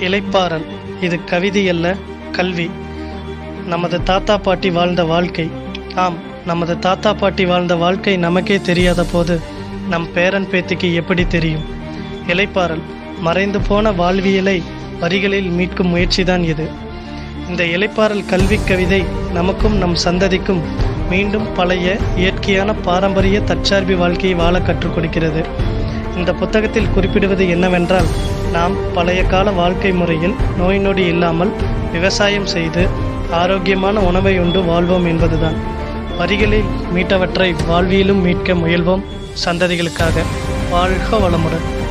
இளைப்பாறல் இது கவிதை அல்ல கல்வி நமது தாத்தா பாட்டி வாழ்ந்த வாழ்க்கை ஆம் நமது தாத்தா பாட்டி வாழ்ந்த வாழ்க்கை நமக்கே தெரியாத போது நம் பேரன் பேத்திக்கு எப்படி தெரியும் இளைப்பாறல் மறைந்து போன வாழ்வியலை வரிகளில் மீட்கும் முயற்சிதான் இது இந்த இளைப்பாறல் கல்வி கவிதை நமக்கும் நம் சந்ததிக்கும் மீண்டும் பழைய இயற்கையான பாரம்பரிய தற்சார்பு வாழ்க்கையை வாழ கற்றுக் கொடுக்கிறது இந்த புத்தகத்தில் குறிப்பிடுவது என்னவென்றால் நாம் பழைய கால வாழ்க்கை முறையில் நோய் நொடி இல்லாமல் விவசாயம் செய்து ஆரோக்கியமான உணவை உண்டு வாழ்வோம் என்பதுதான் வரிகளில் மீட்டவற்றை வாழ்வியலும் மீட்க முயல்வோம் சந்ததிகளுக்காக வாழ்க வளமுடன்